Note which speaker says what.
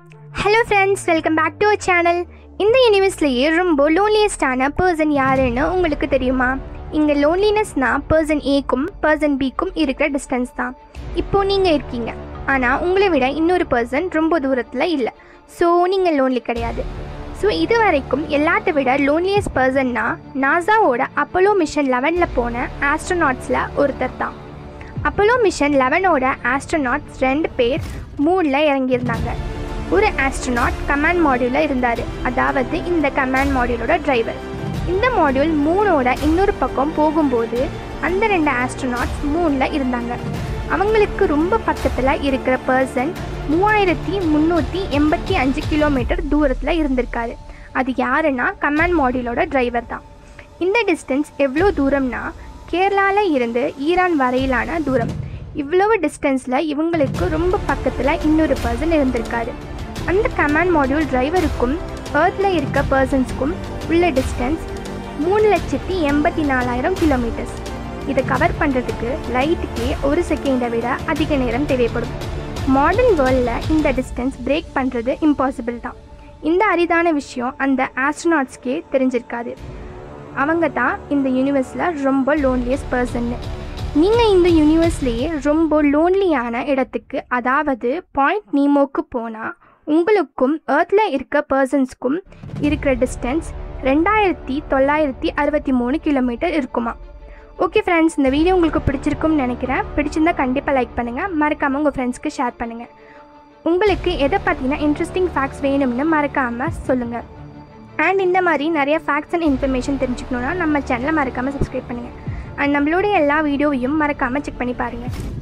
Speaker 1: hello friends welcome back to our channel இந்த யூனிவர்ஸ்லேயே ரொம்ப லோன்லியஸ்டான பர்சன் யாருன்னு உங்களுக்கு தெரியுமா இங்கே லோன்லினஸ்னா பர்சன் ஏக்கும் பர்சன் பிக்கும் இருக்கிற டிஸ்டன்ஸ் தான் இப்போது நீங்கள் இருக்கீங்க ஆனால் உங்களை விட இன்னொரு பர்சன் ரொம்ப தூரத்தில் இல்லை ஸோ நீங்கள் லோன்லி கிடையாது ஸோ இது வரைக்கும் எல்லாத்த விட லோன்லியஸ்ட் பர்சன்னா நாசாவோட அப்போலோ மிஷன் லெவனில் போன ஆஸ்ட்ரோநாட்ஸில் ஒருத்தர் தான் அப்போலோ மிஷன் லெவனோட ஆஸ்ட்ரோநாட்ஸ் ரெண்டு பேர் மூணில் இறங்கியிருந்தாங்க ஒரு ஆஸ்ட்ரோநாட் கமாண்ட் மாடியூலில் இருந்தார் அதாவது இந்த கமாண்ட் மாடியூலோட டிரைவர் இந்த மாடியூல் மூணோட இன்னொரு பக்கம் போகும்போது அந்த ரெண்டு ஆஸ்ட்ரோநாட்ஸ் மூணில் இருந்தாங்க அவங்களுக்கு ரொம்ப பக்கத்தில் இருக்கிற பர்சன் மூவாயிரத்தி முந்நூற்றி எண்பத்தி அஞ்சு கிலோமீட்டர் தூரத்தில் இருந்திருக்காரு அது யாருன்னா கமாண்ட் மாடியூலோட டிரைவர் தான் இந்த டிஸ்டன்ஸ் எவ்வளோ தூரம்னா கேரளாவில் இருந்து ஈரான் வரையிலான தூரம் இவ்வளவு டிஸ்டன்ஸில் இவங்களுக்கு ரொம்ப பக்கத்தில் இன்னொரு பர்சன் இருந்திருக்காரு அந்த கமாண்ட் மாடியூல் டிரைவருக்கும் ஏர்த்தில் இருக்க பர்சன்ஸ்க்கும் உள்ள டிஸ்டன்ஸ் மூணு லட்சத்தி எண்பத்தி நாலாயிரம் கிலோமீட்டர்ஸ் இதை கவர் பண்ணுறதுக்கு லைட்டுக்கே ஒரு செகண்டை விட அதிக நேரம் தேவைப்படும் மாடர்ன் வேர்ல்டில் இந்த டிஸ்டன்ஸ் பிரேக் பண்ணுறது இம்பாசிபிள் தான் இந்த அரிதான விஷயம் அந்த ஆஸ்ட்ரோநாட்ஸ்க்கே தெரிஞ்சிருக்காது அவங்க தான் இந்த யூனிவர்ஸில் ரொம்ப லோன்லியஸ்ட் பர்சன்னு நீங்கள் இந்த யூனிவர்ஸ்லேயே ரொம்ப லோன்லியான இடத்துக்கு அதாவது பாயிண்ட் நீமோக்கு போனால் உங்களுக்கும் ஏர்த்தில் இருக்க பர்சன்ஸ்க்கும் இருக்கிற டிஸ்டன்ஸ் ரெண்டாயிரத்தி தொள்ளாயிரத்தி அறுபத்தி மூணு கிலோமீட்டர் இருக்குமா ஓகே ஃப்ரெண்ட்ஸ் இந்த வீடியோ உங்களுக்கு பிடிச்சிருக்கும்னு நினைக்கிறேன் பிடிச்சிருந்தா கண்டிப்பாக லைக் பண்ணுங்கள் மறக்காமல் உங்கள் ஃப்ரெண்ட்ஸ்க்கு ஷேர் பண்ணுங்கள் உங்களுக்கு எதை பற்றின இன்ட்ரெஸ்டிங் ஃபேக்ட்ஸ் வேணும்னு மறக்காமல் சொல்லுங்கள் அண்ட் இந்த மாதிரி நிறைய ஃபேக்ட்ஸ் அண்ட் இன்ஃபர்மேஷன் தெரிஞ்சுக்கணுன்னா நம்ம சேனலை மறக்காமல் சப்ஸ்கிரைப் பண்ணுங்கள் அண்ட் நம்மளுடைய எல்லா வீடியோவையும் மறக்காமல் செக் பண்ணி பாருங்கள்